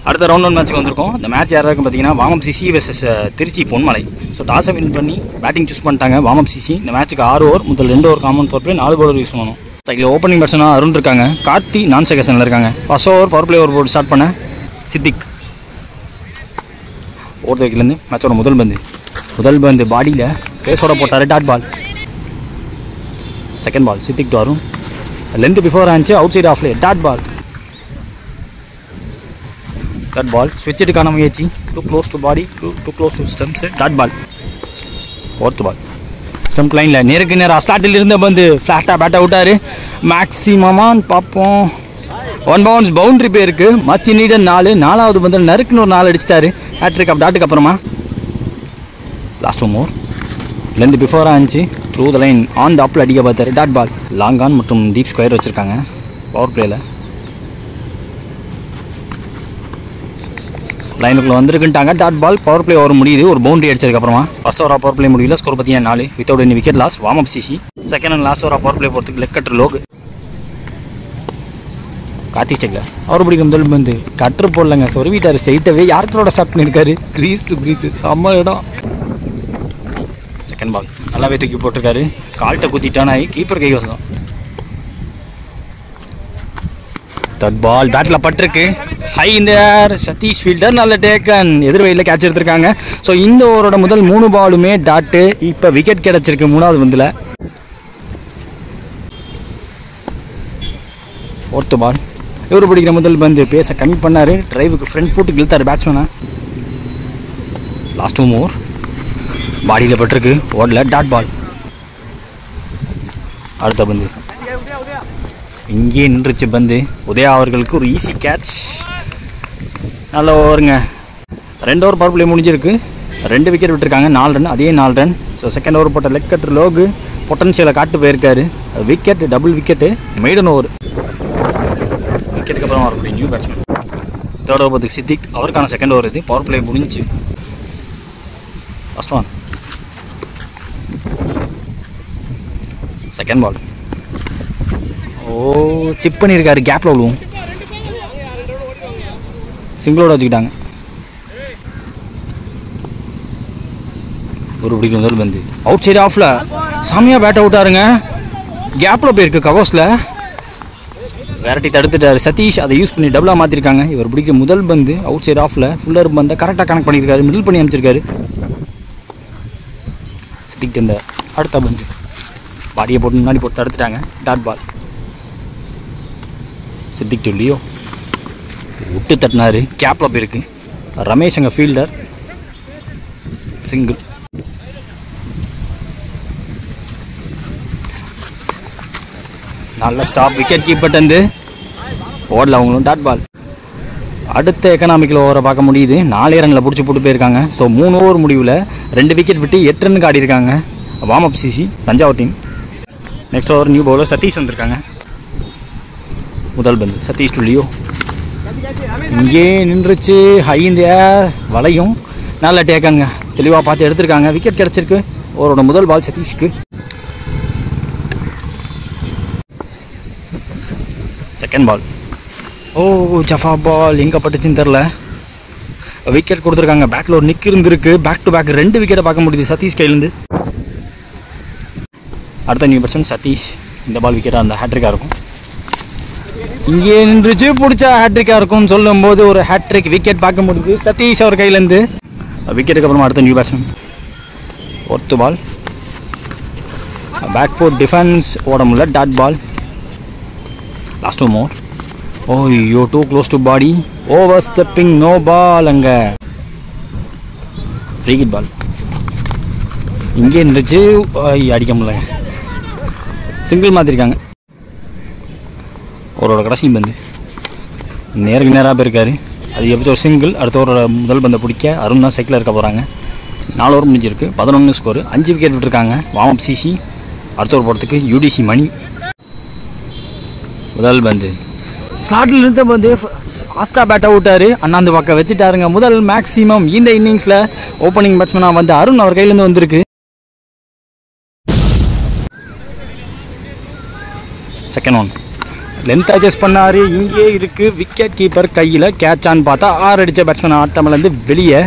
அடுத்த round one மேட்ச்சுக்கு வந்திருக்கோம் இந்த மேட்ச் யாராருக்கு பார்த்தீங்கன்னா வாமம் CC versus Tiruchi Ponmalai so டாஸை வின் பண்ணி பேட்டிங் சூஸ் பண்ணிட்டாங்க வாமம் சிசி இந்த மேட்ச்சுக்கு ஆறு ஓவர் முதல் ரெண்டு ஓவர் காமன் பவர் பிளே நாலு பவுலர் யூஸ் பண்ணணும் சைக்கிள் ஓப்பனிங் பேட்ஸ்மனாக அருண் இருக்காங்க கார்த்தி நான் செகஷனில் இருக்காங்க first over power play over போட்டு ஸ்டார்ட் பண்ண சித்திக் ஓவர் வைக்கிலேருந்து மேட்சோட முதல் பந்து முதல் பந்து பாடியில் கேஸோட போட்டார் dot ball second ball Siddiq to Arun length before ஆச்சு அவுட் சைட் ஆஃப்லே டாட் பால் டாட் பால் ஸ்விட்சுக்கான முயற்சி too close to body too too close to stumps dot ball fourth ball stump லைனில் நேருக்கு நேராக ஸ்டார்டில் இருந்த பந்து ஃப்ளாட்டாக பேட் அவுட்டாரு மேக்ஸிமமான்னு பார்ப்போம் ஒன் பவுன்ஸ் பவுண்டரி பேருக்கு மச்சி நீடன் நாலு நாலாவது பந்து நறுக்குன்னு ஒரு நாலு அடிச்சிட்டாரு ஹேட்ரிக் அப் டாட்டுக்கு அப்புறமா லாஸ்ட் ஒன் மோர் லென்த் பிஃபோராக இருந்துச்சு through the line on the அப்பில் அடிக்க பார்த்தாரு டாட் பால் லாங் ஆன் மற்றும் டீப் ஸ்கொயர் வச்சுருக்காங்க பவர் பிளேயில் லைனுக்குள்ள வந்திருக்குன்ட்டாங்க dot ball power play over முடியுது ஒரு பவுண்டரி அடிச்சதுக்கப்புறமா ஃபர்ஸ்ட் ஓவராக பவர் பிளே முடியல ஸ்கோர் பார்த்தீங்கன்னா நாலு without any wicket loss warm up CC second and last ஓவராக பவர் பிளே போகிறதுக்கு லெக் கட்டர் லோகு கார்த்தி ஸ்டேக்கில் அவர் பிடிக்கும் முதல் பந்து கட்ரு போடலங்க சொருவிட்டார் ஸ்ட்ரைட்டாகவே யாருக்கரோட ஸ்டார்ட் பண்ணியிருக்காரு க்ரீஸ் டு க்ரீஸ் செம்ம இடம் செகண்ட் பால் நல்லாவே தூக்கி போட்டிருக்காரு கால்கிட்ட குத்திட்டான் ஆகி கீப்பர் கை வசம் தட் பால் பேட்டில் பட்டிருக்கு ஹை இந்த ஏர் சதீஷ் ஃபீல்டர் நல்ல டேக்கன் எதிர்வையில் கேட்ச் எடுத்திருக்காங்க ஸோ இந்த ஓவரோட முதல் மூணு பாலுமே டாட்டு இப்போ விக்கெட் கிடச்சிருக்கு மூணாவது பந்தில் ஃபோர்த்து பால் இவர் பிடிக்கிற முதல் பந்து பேச கம்மி பண்ணார் டிரைவுக்கு ஃப்ரண்ட் ஃபுட்டுக்கு இழுத்தார் பேட்ஸ்மேனை லாஸ்ட் டூ ஓவர் பாடியில் பட்டிருக்கு ஓடல டாட் பால் அடுத்த பந்து இங்கே நின்றுச்சு பந்து உதயா அவர்களுக்கு ஒரு ஈஸி கேட்ச் நல்ல ஓவருங்க ரெண்டு ஓவர் பவர் பிளே முடிஞ்சிருக்கு ரெண்டு விக்கெட் விட்டுருக்காங்க நாலு ரன் அதே நாலு ரன் ஸோ செகண்ட் ஓவர் போட்ட லெக் கட்டர் லோகு பொட்டன்ஷியலை காட்டு போயிருக்காரு wicket double wicket maiden over விக்கெட்டுக்கு அப்புறம் வரக்கூடிய நியூ பேட்ஸ்மேன் தேர்ட் ஓவர் பத்துக்கு சித்திக் அவருக்கான செகண்ட் ஓவர் இது பவர் பிளே முடிஞ்சிச்சு first one second ball oh chip பண்ணியிருக்காரு கேப்பில் விழுவும் சிங்கிளோட வச்சுக்கிட்டாங்க ஒரு பிடிக்கும் முதல் பந்து அவுட் சைடு ஆஃபில் சாமியாக பேட் அவுட்டாருங்க கேப்பில் போயிருக்கு கவர்ஸில் வெரைட்டி தடுத்துட்டாரு சதீஷ் அதை யூஸ் பண்ணி டபுளாக மாற்றிருக்காங்க இவர் பிடிக்கிற முதல் பந்து அவுட் சைடு ஆஃபில் ஃபுல்லர் பந்தை கரெக்டாக கனெக்ட் பண்ணியிருக்காரு மிடில் பண்ணி அமைச்சிருக்காரு சதிக்கிட்டு இந்த அடுத்த பந்து பாடியை போட்டு முன்னாடி போட்டு தடுத்துட்டாங்க dot ball Siddiq to Leo விட்டு தட்டினாரு கேப்பில் போயிருக்கு ரமேஷ் அங்கே ஃபீல்டர் சிங்கிள் நல்ல ஸ்டாப் விக்கெட் கீப்பர்ட் வந்து ஓடல அவங்களும் டாட் பால் அடுத்த எக்கனாமிக்கல் ஓவரை பார்க்க முடியுது நாலே ரனில் பிடிச்சி போட்டு போயிருக்காங்க ஸோ மூணு ஓவர் முடிவில் ரெண்டு விக்கெட் விட்டு எட்டு ரனுக்கு ஆடிருக்காங்க warm up CC Thanjavur team next over new bowler Satish வந்திருக்காங்க முதல் பந்து சதீஷ் டுல்லியோ இங்கே நின்றுச்சு ஹை இந்த ஏர் வலையும் நல்ல டேக்காங்க தெளிவாக பார்த்து எடுத்திருக்காங்க விக்கெட் கிடச்சிருக்கு அவரோட முதல் பால் சதீஷ்க்கு செகண்ட் பால் ஓ ஜஃபா பால் எங்கே பட்டுச்சுன்னு தெரில விக்கெட் கொடுத்துருக்காங்க பேக்கில் ஒரு நிக் இருந்திருக்கு பேக் டு பேக் ரெண்டு விக்கெட்டை பார்க்க முடியுது சதீஷ் கையிலேருந்து அடுத்த நியூ பர்சன் சதீஷ் இந்த பால் விக்கெட்டாக இருந்தால் ஹேட்ரிக்காக இருக்கும் இங்கே நின்றுச்சு பிடிச்சா ஹேட்ரிக்காக இருக்கும்னு சொல்லும்போது ஒரு ஹேட்ரிக் விக்கெட் பார்க்க முடியுது சதீஷ் அவர் கையிலேருந்து விக்கெட்டுக்கு அப்புறமா அடுத்த நியூ பேட்ஸ்மேன் ஒர்த்து பால் பேக் ஃபுட் டிஃபென்ஸ் ஓட முடியல dot ball last more oh யோ too close to body over stepping no ball அங்கே ஃப்ரீ கிட் பால் இங்கே இருந்துச்சு ஐய், அடிக்க முடியலங்க சிங்கிள் மாற்றிருக்காங்க அவரோட கடைசி பந்து நேருக்கு நேராக போயிருக்காரு அது எப்படி ஒரு சிங்கிள் அடுத்த ஒரு முதல் பந்தை பிடிக்க அருண் தான் சைக்கிளில் இருக்க போகிறாங்க நாலு ஓவர் முடிஞ்சிருக்கு பதினொன்று ஸ்கோர் அஞ்சு விக்கெட் விட்டுருக்காங்க வாமப் சிசி அடுத்த ஒரு போகிறதுக்கு யூடிசி மணி முதல் பந்து ஸ்லாட்டில் இருந்த பந்து ஃபாஸ்ட்டாக பேட் அவுட்டாரு அண்ணாந்து பக்கம் வச்சுட்டாருங்க முதல் மேக்ஸிமம் இந்த இன்னிங்ஸில் ஓப்பனிங் பேட்ஸ்மேனாக வந்து அருண் அவர் கையிலேருந்து வந்திருக்கு செகண்ட் ஒன் லென்த் அட்ஜஸ்ட் பண்ணாரு இங்கே இருக்கு விக்கெட் கீப்பர் கையில் கேட்சான்னு பார்த்தா ஆறு அடித்த பேட்ஸ்மேன் ஆட்டமிலேருந்து வெளியே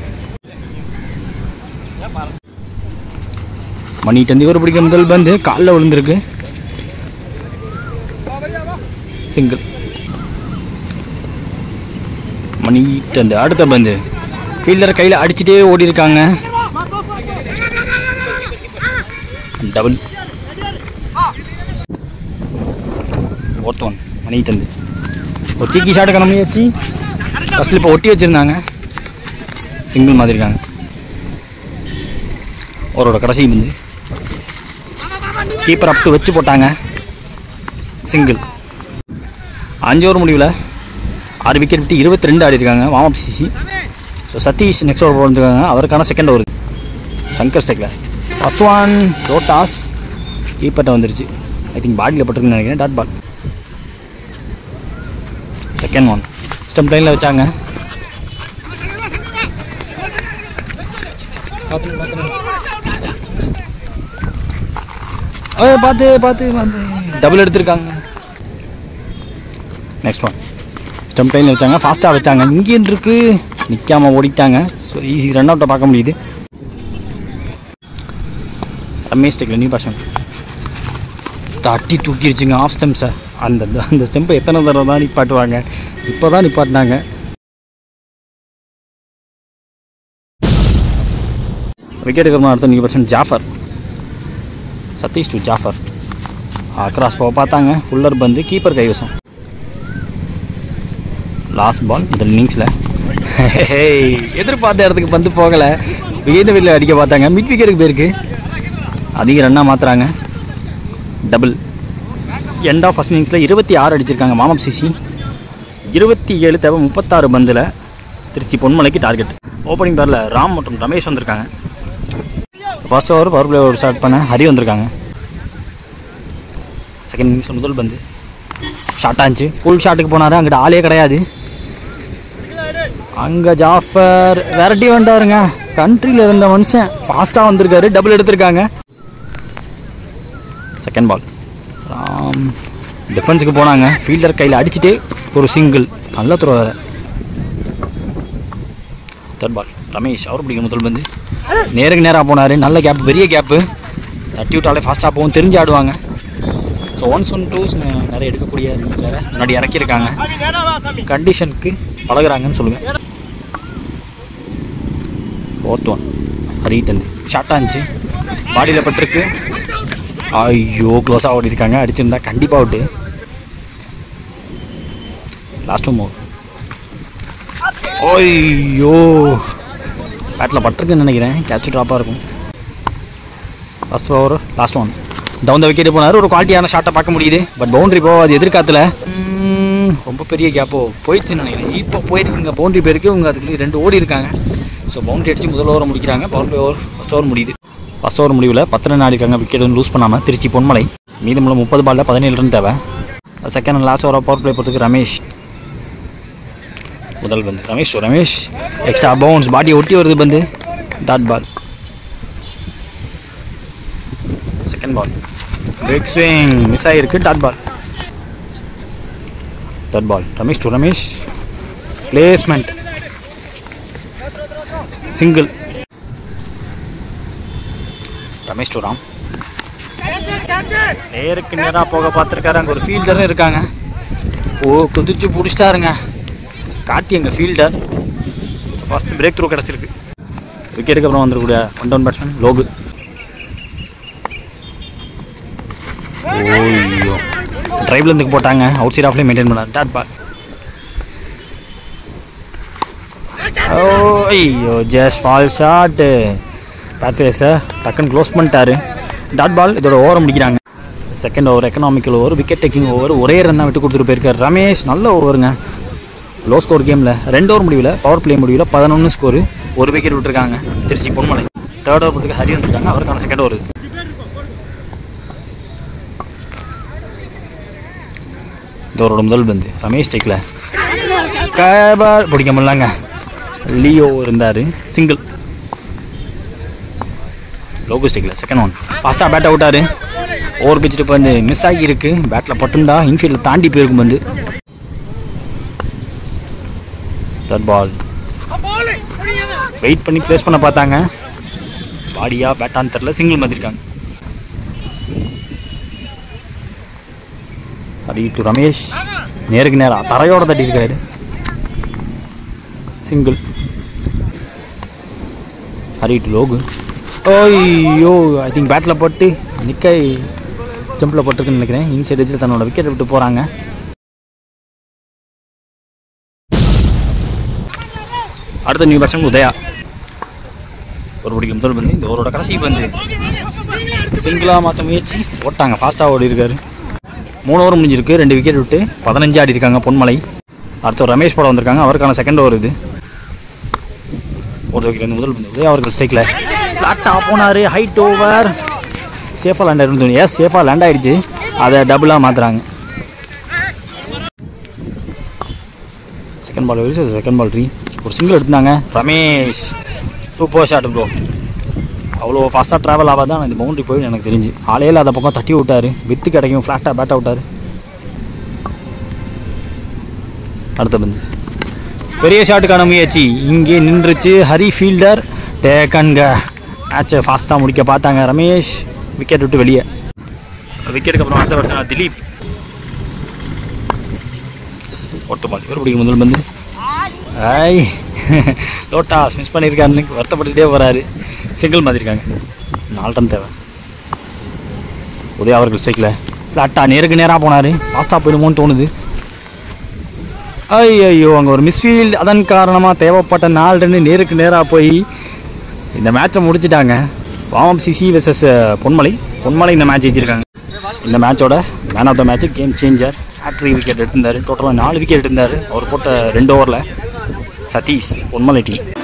மணிட்டு வந்து இவர் பிடிக்க முதல் பந்து காலில் விழுந்திருக்கு சிங்கிள் மணிட்டு அந்த அடுத்த பந்து ஃபீல்டர் கையில் அடிச்சுட்டே ஓடி இருக்காங்க டபுள் ஒருத்த ஒன் மணிட்டு வந்து ஒரு சீக்கி ஷாட் கிளம்பியாச்சு ஃபஸ்ட்டில் இப்போ ஒட்டி வச்சுருந்தாங்க சிங்கிள் மாதிரி இருக்காங்க அவரோட கடைசி பந்து கீப்பர் அப் டு வச்சு போட்டாங்க சிங்கிள் அஞ்சு ஓவர் முடிவில் ஆறு விக்கெட் விட்டு இருபத்தி ரெண்டு ஆடி இருக்காங்க warm up CC so Satish next over போட்டுருக்காங்க அவருக்கான செகண்ட் ஓவர் சங்கர் ஸ்டெக்கில் ஃபஸ்ட் ஒன் ரோட்டாஸ் கீப்பர்ட்ட வந்துருச்சு ஐ திங்க் பாடியில் பட்டிருக்குன்னு நினைக்கிறேன் dot ball second one stump லைனில் வச்சாங்க ஏய், பார்த்து பார்த்து பார்த்து டபுள் எடுத்திருக்காங்க நெக்ஸ்ட் ஒன் ஸ்டம்ப் லைனில் வச்சாங்க ஃபாஸ்ட்டாக வச்சாங்க இங்கேயும் இருக்கு நிற்காம ஓடிட்டாங்க ஸோ ஈஸி ரன் அவுட்டை பார்க்க முடியுது ரமேஷ் டெக்ல நியூ பர்சன் தட்டி தூக்கிருச்சுங்க ஆஃப் ஸ்டெம்ஸை அந்த அந்த ஸ்டெம்பை எத்தனை தடவை தான் நிப்பாட்டுவாங்க இப்போ தான் நிப்பாட்டினாங்க விக்கெட் எடுக்கிறவங்க அடுத்த new person Jafar Satish to Jafar cross போக பார்த்தாங்க ஃபுல்லர் பந்து கீப்பர் கைவசம் லாஸ்ட் பால் இந்த இன்னிங்ஸில் எதிர்பார்த்த இடத்துக்கு பந்து போகலை விகேந்த வெளியில் அடிக்க பார்த்தாங்க மிட் விக்கெட்டுக்கு போயிருக்கு அதிக ரன்னாக மாற்றுறாங்க டபுள் எண்ட் ஆஃப் ஃபஸ்ட் இன்னிங்ஸில் இருபத்தி ஆறு அடிச்சிருக்காங்க மாமப் சிசி இருபத்தி ஏழு தேவை முப்பத்தாறு பந்தில் திருச்சி பொன்மலைக்கு டார்கெட் ஓப்பனிங் பேரில் ராம் மற்றும் ரமேஷ் வந்திருக்காங்க first over power play over start பண்ண ஹரி வந்திருக்காங்க செகண்ட் இன்னிங்ஸ் முதல் பந்து ஷார்ட் ஆச்சு ஃபுல் ஷாட்டுக்கு போனார் அங்கிட்ட ஆளே கிடையாது அங்கே ஜாஃபர் வெரைட்டி வந்துட்டாருங்க கண்ட்ரியில் இருந்த மனுஷன் ஃபாஸ்ட்டாக வந்திருக்காரு டபுள் எடுத்திருக்காங்க செகண்ட் பால் ராம் டிஃபென்ஸுக்கு போனாங்க ஃபீல்டர் கையில் அடிச்சுட்டு ஒரு சிங்கிள் நல்ல த்ரோ வேறு தேர்ட் பால் ரமேஷ் அவர் பிடிக்கும் முதல் பந்து நேருக்கு நேராக போனார் நல்ல கேப் பெரிய கேப்பு தட்டி விட்டாலே ஃபாஸ்ட்டாக போகும் தெரிஞ்சு ஆடுவாங்க ஸோ ஒன்ஸ் ஒன் டூஸ் நிறைய எடுக்கக்கூடிய வேறு முன்னாடி இறக்கியிருக்காங்க கண்டிஷனுக்கு பழகுறாங்கன்னு சொல்லுவேன் ஃபோர்த் ஒன் ஹரீட் வந்து ஷார்ட்டாக இருந்துச்சு பாடியில் பட்டிருக்கு ஐயோ க்ளோஸாக ஓடி இருக்காங்க அடிச்சிருந்தா கண்டிப்பாக அவுட்டு லாஸ்ட் மூவ் ஐயோ பேட்டில் பட்டிருக்குன்னு நினைக்கிறேன் கேட்ச் ட்ராப்பாக இருக்கும் first over last one down the wicket போனார் ஒரு குவாலிட்டியான ஷாட்டை பார்க்க முடியுது பட் பவுண்டரி போகாது எதிர்காத்துல ம், ரொம்ப பெரிய கேப்போ போயிடுச்சுன்னு நினைக்கிறேன் இப்போ போயிருக்குங்க பவுண்டரி பேருக்கு இவங்க அதுக்கு ரெண்டு ஓடி இருக்காங்க ஸோ பவுண்டரி அடிச்சு முதல் ஓவர் முடிக்கிறாங்க பவுண்டரி ஓவர் ஃபஸ்ட் ஓவர் முடியுது ஃபஸ்ட் ஓவர் முடிவில் பத்து ரன் ஆடிருக்காங்க விக்கெட் வந்து லூஸ் பண்ணாமல் திருச்சி பொன்மலை மீதமுள்ள முப்பது பாலில் பதினேழு ரன் தேவை செகண்ட் அண்ட் லாஸ்ட் ஓவராக பவர் பிளே போகிறதுக்கு ரமேஷ் முதல் பந்து Ramesh Ramesh extra bounce body ஒட்டி வருது பந்து dot ball second ball big swing miss ஆகிருக்கு dot ball dot ball Ramesh to Ramesh placement single Ramesh to Ram நேருக்கு நேராக போக பார்த்துருக்காரு அங்கே ஒரு ஃபீல்டரும் இருக்காங்க ஓ குதிச்சு பிடிச்சிட்டாருங்க காட்டி எங்கள் ஃபீல்டர் ஃபஸ்ட்டு பிரேக் த்ரூ கிடச்சிருக்கு விக்கெட்டுக்கு அப்புறம் வந்துருக்கூடிய ஒன் டவுன் பேட்ஸ்மேன் லோகு ஓய்யோ ட்ரைவ்லேருந்துக்கு போட்டாங்க அவுட் சைட் ஆஃப்லேயே மெயின்டைன் பண்ணார் டாட் பால் ஓ ஐயோ ஜஸ்ட் ஃபால் ஷாட்டு பேட் ஃபேஸை டக்குன்னு க்ளோஸ் பண்ணிட்டாரு டாட் பால் இதோட ஓவர் முடிக்கிறாங்க second over economical over wicket taking over ஒரே ரன் தான் விட்டு கொடுத்துட்டு போயிருக்காரு ரமேஷ் நல்ல ஓவருங்க லோ ஸ்கோர் கேமில் ரெண்டு ஓவர் முடிவில் பவர் பிளே முடிவில் பதினொன்று ஸ்கோரு ஒரு விக்கெட் விட்டுருக்காங்க திருச்சி பொன்மலை தேர்ட் ஓவர் போகிறதுக்கு ஹரி வந்துருக்காங்க அவருக்கான செகண்ட் ஓவர் இதோரோட முதல் பந்து ரமேஷ் டேக்கில் கேபார் பிடிக்க முடியலங்க லியோ இருந்தார் சிங்கிள் லோகோ ஸ்டிக்கில் செகண்ட் ஒன் ஃபாஸ்ட்டாக பேட் அவுட்டாரு ஓவர் பிச்சுட்டு இப்போ வந்து மிஸ் ஆகியிருக்கு பேட்டில் பட்டுருந்தா இன்ஃபீல்டில் தாண்டி போயிருக்கும் வந்து தட் பால் வெயிட் பண்ணி ப்ளேஸ் பண்ண பார்த்தாங்க பாடியா பேட்டான்னு தெரில சிங்கிள் மாற்றிருக்காங்க அடி டு ரமேஷ் நேருக்கு நேரா தரையோட தட்டியிருக்காரு சிங்கிள் ஹரி டு லோகு ஓய்யோ ஐ திங்க் பேட்டில் போட்டு நிக்கை ஜம்பில் போட்டிருக்குன்னு நினைக்கிறேன் இன்சைட் வச்சு தன்னோட விக்கெட் விட்டு போகிறாங்க அடுத்த நியூ பேட்ஸ்மேன் உதயா ஒரு பிடிக்கும் முதல் பந்து இந்த ஓவரோட கடைசி பந்து சிங்கிளாக மாற்ற முயற்சி போட்டாங்க ஃபாஸ்ட்டாக ஓடி இருக்காரு மூணு ஓவர் முடிஞ்சிருக்கு ரெண்டு விக்கெட் விட்டு பதினஞ்சு ஆடி இருக்காங்க பொன்மலை அடுத்து ஒரு ரமேஷ் போட வந்திருக்காங்க அவருக்கான செகண்ட் ஓவர் இது ஒரு விக்கெட் முதல் பந்து உதயா அவர்கள் ஸ்ட்ரைக்கில் ஃப்ளாட்டாக போனார் ஹைட் ஓவர் சேஃபாக லேண்ட் ஆயிருந்து எஸ் சேஃபாக லேண்ட் ஆயிடுச்சு அதை டபுளாக மாற்றுறாங்க செகண்ட் பால் வரைக்கும் செகண்ட் பால் த்ரீ ஒரு சிங்கிள் எடுத்தாங்க ரமேஷ் சூப்பர் ஷாட் ப்ரோ அவ்வளோ ஃபாஸ்ட்டாக ட்ராவல் ஆகாதான் இந்த பவுண்டரி போய் எனக்கு தெரிஞ்சு ஆளே அந்த பக்கம் தட்டி விட்டாரு வித்து கிடைக்கும் ஃப்ளாட்டாக பேட்டாக விட்டார் அடுத்த பந்து பெரிய ஷாட்டுக்கான முயற்சி இங்கே நின்றுச்சு ஹரி ஃபீல்டர் டேக்கன்க மேட்சை ஃபாஸ்ட்டாக முடிக்க பார்த்தாங்க ரமேஷ் விக்கெட் விட்டு வெளியே விக்கெட்டுக்கு அப்புறம் அடுத்த வருஷம் திலீப் ஒட்டு பால் இவர் பிடிக்கும் முதல் பந்து ஐ லோட்டாஸ் மிஸ் பண்ணியிருக்காருன்னு வருத்தப்பட்டுட்டே போகிறாரு சிங்கிள் மாதிரிருக்காங்க நாலு டன் தேவை உதய அவர்கள் ஸ்ட்ரைக்கில் ஃப்ளாட்டாக நேருக்கு நேராக போனார் ஃபாஸ்ட்டாக போயிடுமோன்னு தோணுது ஐயோ அங்கே ஒரு மிஸ்ஃபீல்ட் அதன் காரணமாக தேவைப்பட்ட நாலு ரன்னு நேருக்கு நேராக போய் இந்த மேட்சை முடிச்சிட்டாங்க வாமம் சிசி வெர்சஸ் பொன்மலை பொன்மலை இந்த மேட்ச் ஜெயிச்சிருக்காங்க இந்த மேட்சோட man of the match game changer ஹேட்ரி விக்கெட் எடுத்திருந்தார் டோட்டலாக நாலு விக்கெட் எடுத்திருந்தார் அவர் போட்ட ரெண்டு ஓவரில் சதீஷ் பொன்மலை டீம்